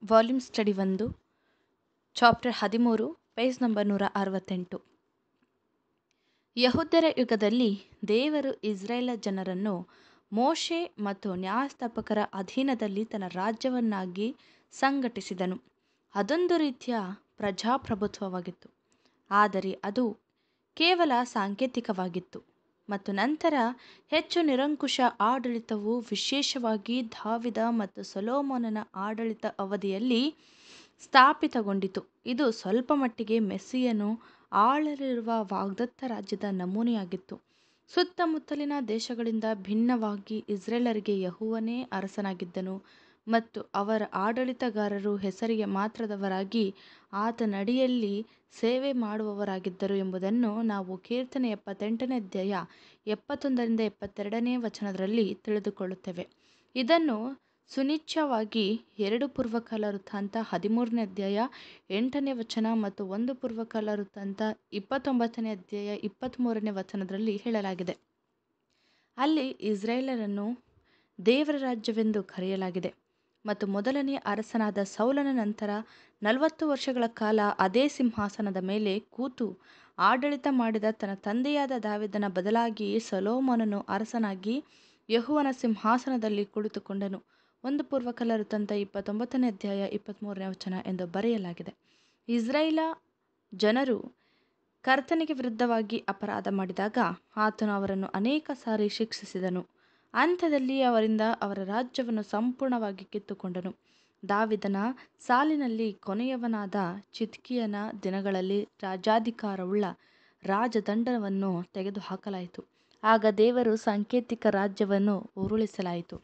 volume study ಒಂದು chapter ಹದಿಮೂರು page number ನೂರ ಅರವತ್ತೆಂಟು ಯಹೂದ್ಯರ ಯುಗದಲ್ಲಿ ದೇವರು ಇಸ್ರಾಯೇಲ ಜನರನ್ನು ಮೋಶೆ ಮತ್ತು ನ್ಯಾಯಸ್ಥಾಪಕರ ಅಧೀನದಲ್ಲಿ ತನ್ನ ರಾಜ್ಯವನ್ನಾಗಿ ಸಂಘಟಿಸಿದನು ಅದೊಂದು ರೀತಿಯ ಪ್ರಜಾಪ್ರಭುತ್ವವಾಗಿತ್ತು ಆದರೆ ಅದು ಕೇವಲ ಸಾಂಕೇತಿಕವಾಗಿತ್ತು ಮತ್ತು ನಂತರ ಹೆಚ್ಚು ನಿರಂಕುಶ ಆಡಳಿತವು ವಿಶೇಷವಾಗಿ ದಾವಿದ ಮತ್ತು ಸೊಲೊಮೋನನ ಆಡಳಿತ ಅವಧಿಯಲ್ಲಿ ಸ್ಥಾಪಿತಗೊಂಡಿತು ಇದು ಸ್ವಲ್ಪ ಮಟ್ಟಿಗೆ ಮೆಸ್ಸಿಯನು ಆಳಲಿರುವ ವಾಗ್ದತ್ತ ರಾಜ್ಯದ ನಮೂನೆಯಾಗಿತ್ತು ಸುತ್ತಮುತ್ತಲಿನ ದೇಶಗಳಿಂದ ಭಿನ್ನವಾಗಿ ಇಸ್ರೇಲರಿಗೆ ಯೆಹೋವನೇ ಅರಸನಾಗಿದ್ದನು ಮತ್ತು ಅವರ ಆಡಳಿತಗಾರರು ಹೆಸರಿಗೆ ಮಾತ್ರದವರಾಗಿ ಆತನಡಿಯಲ್ಲಿ ಸೇವೆ ಮಾಡುವವರಾಗಿದ್ದರು ಎಂಬುದನ್ನು ನಾವು ಕೀರ್ತನೆ ಎಪ್ಪತ್ತೆಂಟನೇ ಅಧ್ಯಾಯ ಎಪ್ಪತ್ತೊಂದರಿಂದ ಎಪ್ಪತ್ತೆರಡನೇ ವಚನದಲ್ಲಿ ತಿಳಿದುಕೊಳ್ಳುತ್ತೇವೆ ಇದನ್ನು ಸುನಿಶ್ಚಯವಾಗಿ ಎರಡು ಪೂರ್ವಕಾಲ ವೃತ್ತಾಂತ ಹದಿಮೂರನೇ ಅಧ್ಯಾಯ ಎಂಟನೇ ವಚನ ಮತ್ತು ಒಂದು ಪೂರ್ವಕಾಲ ವೃತ್ತಾಂತ ಇಪ್ಪತ್ತೊಂಬತ್ತನೇ ಅಧ್ಯಾಯ ಇಪ್ಪತ್ತ್ಮೂರನೇ ವಚನದಲ್ಲಿ ಹೇಳಲಾಗಿದೆ ಅಲ್ಲಿ ಇಸ್ರೇಲರನ್ನು ದೇವರ ರಾಜ್ಯವೆಂದು ಕರೆಯಲಾಗಿದೆ ಮತ್ತು ಮೊದಲನೇ ಅರಸನಾದ ಸೌಲನ ನಂತರ ನಲವತ್ತು ವರ್ಷಗಳ ಕಾಲ ಅದೇ ಸಿಂಹಾಸನದ ಮೇಲೆ ಕೂತು ಆಡಳಿತ ಮಾಡಿದ ತನ್ನ ತಂದೆಯಾದ ದಾವಿದನ ಬದಲಾಗಿ ಸೊಲೊಮೋನನು ಅರಸನಾಗಿ ಯೆಹೋವನ ಸಿಂಹಾಸನದಲ್ಲಿ ಕುಳಿತುಕೊಂಡನು ಒಂದು ಪೂರ್ವಕಾಲ ವೃತ್ತಾಂತ ಇಪ್ಪತ್ತೊಂಬತ್ತನೇ ಅಧ್ಯಾಯ ಇಪ್ಪತ್ತ್ಮೂರನೇ ವಚನ ಎಂದು ಬರೆಯಲಾಗಿದೆ ಇಸ್ರಾಯೇಲ ಜನರು ಕರ್ತನಿಗೆ ವಿರುದ್ಧವಾಗಿ ಅಪರಾಧ ಮಾಡಿದಾಗ ಆತನು ಅವರನ್ನು ಅನೇಕ ಸಾರಿ ಶಿಕ್ಷಿಸಿದನು ಅಂತ್ಯದಲ್ಲಿ ಅವರಿಂದ ಅವರ ರಾಜ್ಯವನ್ನು ಸಂಪೂರ್ಣವಾಗಿ ಕಿತ್ತುಕೊಂಡನು ದಾವಿದನ ಸಾಲಿನಲ್ಲಿ ಕೊನೆಯವನಾದ ಚಿದ್ಕೀಯನ ದಿನಗಳಲ್ಲಿ ರಾಜಾಧಿಕಾರವುಳ್ಳ ರಾಜದಂಡವನ್ನು ತೆಗೆದುಹಾಕಲಾಯಿತು ಆಗ ದೇವರು ಸಾಂಕೇತಿಕ ರಾಜ್ಯವನ್ನು ಉರುಳಿಸಲಾಯಿತು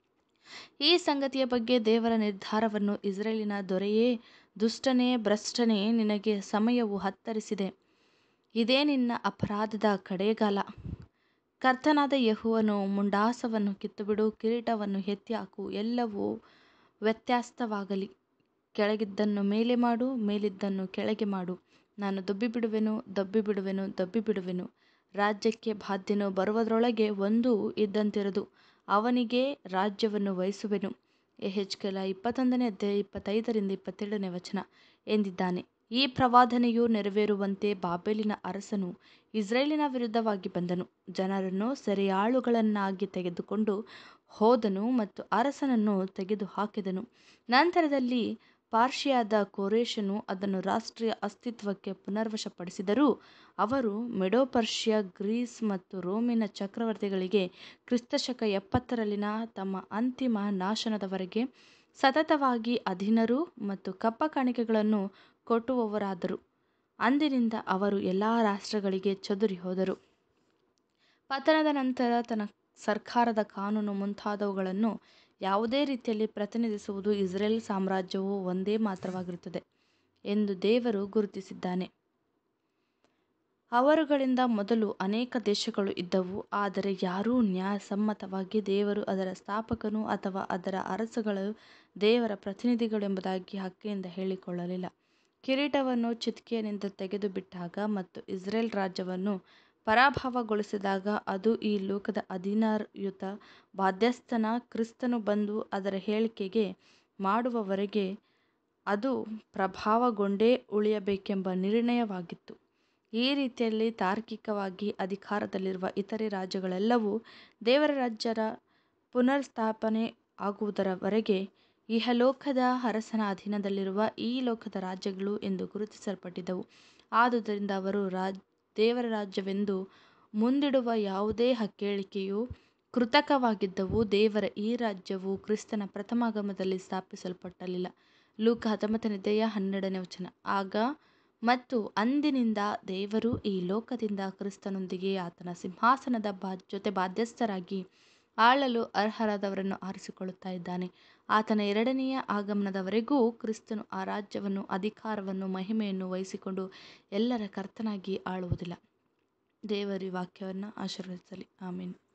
ಈ ಸಂಗತಿಯ ಬಗ್ಗೆ ದೇವರ ನಿರ್ಧಾರವನ್ನು ಇಸ್ರೇಲಿನ ದೊರೆಯೇ ದುಷ್ಟನೇ ಭ್ರಷ್ಟನೇ ನಿನಗೆ ಸಮಯವು ಹತ್ತರಿಸಿದೆ ಇದೇ ನಿನ್ನ ಅಪರಾಧದ ಕಡೆಗಾಲ ಕರ್ತನಾದ ಯೆಹೋವನು ಮುಂಡಾಸವನ್ನು ಕಿತ್ತುಬಿಡು ಕಿರೀಟವನ್ನು ಎತ್ತಿ ಹಾಕು ಎಲ್ಲವೂ ವ್ಯತ್ಯಾಸ್ತವಾಗಲಿ ಕೆಳಗಿದ್ದನ್ನು ಮೇಲೆ ಮಾಡು ಮೇಲಿದ್ದನ್ನು ಕೆಳಗೆ ಮಾಡು ನಾನು ದೊಬ್ಬಿ ಬಿಡುವೆನು ದಬ್ಬಿ ಬಿಡುವೆನು ದಬ್ಬಿ ಬಿಡುವೆನು ರಾಜ್ಯಕ್ಕೆ ಬಾಧ್ಯನು ಬರುವುದರೊಳಗೆ ಒಂದೂ ಇದ್ದಂತಿರದು ಅವನಿಗೆ ರಾಜ್ಯವನ್ನು ವಹಿಸುವೆನು ಎಹೆಚ್ಕೆಲ ಇಪ್ಪತ್ತೊಂದನೇ ಅಧ್ಯಾಯ ಇಪ್ಪತ್ತೈದರಿಂದ ಇಪ್ಪತ್ತೇಳನೇ ವಚನ ಎಂದಿದ್ದಾನೆ ಈ ಪ್ರವಾದನೆಯು ನೆರವೇರುವಂತೆ ಬಾಬೆಲಿನ ಅರಸನು ಇಸ್ರೇಲಿನ ವಿರುದ್ಧವಾಗಿ ಬಂದನು ಜನರನ್ನು ಸೆರೆಯಾಳುಗಳನ್ನಾಗಿ ತೆಗೆದುಕೊಂಡು ಹೋದನು ಮತ್ತು ಅರಸನನ್ನು ತೆಗೆದುಹಾಕಿದನು ನಂತರದಲ್ಲಿ ಪಾರ್ಷಿಯಾದ ಕೋರೇಶನು ಅದನ್ನು ರಾಷ್ಟ್ರೀಯ ಅಸ್ತಿತ್ವಕ್ಕೆ ಪುನರ್ವಶಪಡಿಸಿದರೂ ಅವರು ಮೆಡೋಪರ್ಷಿಯಾ ಗ್ರೀಸ್ ಮತ್ತು ರೋಮಿನ ಚಕ್ರವರ್ತಿಗಳಿಗೆ ಕ್ರಿಸ್ತಶಕ ಎಪ್ಪತ್ತರಲ್ಲಿನ ತಮ್ಮ ಅಂತಿಮ ನಾಶನದವರೆಗೆ ಸತತವಾಗಿ ಅಧೀನರು ಮತ್ತು ಕಪ್ಪ ಕಾಣಿಕೆಗಳನ್ನು ಕೊಟ್ಟುವವರಾದರು ಅಂದಿನಿಂದ ಅವರು ಎಲ್ಲ ರಾಷ್ಟ್ರಗಳಿಗೆ ಚದುರಿ ಹೋದರು ಪತನದ ನಂತರ ತನ್ನ ಸರ್ಕಾರದ ಕಾನೂನು ಮುಂತಾದವುಗಳನ್ನು ಯಾವುದೇ ರೀತಿಯಲ್ಲಿ ಪ್ರತಿನಿಧಿಸುವುದು ಇಸ್ರೇಲ್ ಸಾಮ್ರಾಜ್ಯವು ಒಂದೇ ಮಾತ್ರವಾಗಿರುತ್ತದೆ ಎಂದು ದೇವರು ಗುರುತಿಸಿದ್ದಾನೆ ಅವರುಗಳಿಂದ ಮೊದಲು ಅನೇಕ ದೇಶಗಳು ಇದ್ದವು ಆದರೆ ಯಾರೂ ನ್ಯಾಯಸಮ್ಮತವಾಗಿ ದೇವರು ಅದರ ಸ್ಥಾಪಕನು ಅಥವಾ ಅದರ ಅರಸುಗಳು ದೇವರ ಪ್ರತಿನಿಧಿಗಳೆಂಬುದಾಗಿ ಹಕ್ಕಿನಿಂದ ಹೇಳಿಕೊಳ್ಳಲಿಲ್ಲ ಕಿರೀಟವನ್ನು ಚಿದ್ಕೀಯನಿಂದ ತೆಗೆದು ಬಿಟ್ಟಾಗ ಮತ್ತು ಇಸ್ರೇಲ್ ರಾಜ್ಯವನ್ನು ಪರಾಭವಗೊಳಿಸಿದಾಗ ಅದು ಈ ಲೋಕದ ಅಧೀನಯುತ ಬಾಧ್ಯಸ್ಥನ ಕ್ರಿಸ್ತನು ಬಂದು ಅದರ ಹೇಳಿಕೆಗೆ ಮಾಡುವವರೆಗೆ ಅದು ಪ್ರಭಾವಗೊಂಡೇ ಉಳಿಯಬೇಕೆಂಬ ನಿರ್ಣಯವಾಗಿತ್ತು ಈ ರೀತಿಯಲ್ಲಿ ತಾರ್ಕಿಕವಾಗಿ ಅಧಿಕಾರದಲ್ಲಿರುವ ಇತರೆ ರಾಜ್ಯಗಳೆಲ್ಲವೂ ದೇವರ ರಾಜ್ಯದ ಪುನರ್ಸ್ಥಾಪನೆ ಆಗುವುದರವರೆಗೆ ಇಹಲೋಕದ ಅರಸನ ಅಧೀನದಲ್ಲಿರುವ ಈ ಲೋಕದ ರಾಜ್ಯಗಳು ಎಂದು ಗುರುತಿಸಲ್ಪಟ್ಟಿದ್ದವು ಆದುದರಿಂದ ಅವರು ರಾಜ್ ದೇವರ ರಾಜ್ಯವೆಂದು ಮುಂದಿಡುವ ಯಾವುದೇ ಹೇಳಿಕೆಯು ಕೃತಕವಾಗಿದ್ದವು ದೇವರ ಈ ರಾಜ್ಯವು ಕ್ರಿಸ್ತನ ಪ್ರಥಮಾಗಮನದಲ್ಲಿ ಸ್ಥಾಪಿಸಲ್ಪಟ್ಟಲಿಲ್ಲ ಲೂಕ ಹತ್ತೊಂಬತ್ತನೇ ಅಧ್ಯಾಯ ಹನ್ನೆರಡನೇ ವಚನ ಆಗ ಮತ್ತು ಅಂದಿನಿಂದ ದೇವರು ಈ ಲೋಕದಿಂದ ಕ್ರಿಸ್ತನೊಂದಿಗೆ ಆತನ ಸಿಂಹಾಸನದ ಬಾ ಜೊತೆ ಬಾಧ್ಯಸ್ಥರಾಗಿ ಆಳಲು ಅರ್ಹರಾದವರನ್ನು ಆರಿಸಿಕೊಳ್ಳುತ್ತಾ ಇದ್ದಾನೆ ಆತನ ಎರಡನೆಯ ಆಗಮನದವರೆಗೂ ಕ್ರಿಸ್ತನು ಆ ರಾಜ್ಯವನ್ನು ಅಧಿಕಾರವನ್ನು ಮಹಿಮೆಯನ್ನು ವಹಿಸಿಕೊಂಡು ಎಲ್ಲರ ಕರ್ತನಾಗಿ ಆಳುವುದಿಲ್ಲ ದೇವರ ವಾಕ್ಯವನ್ನು ಆಶೀರ್ವದಿಸಲಿ ಆಮೀನ್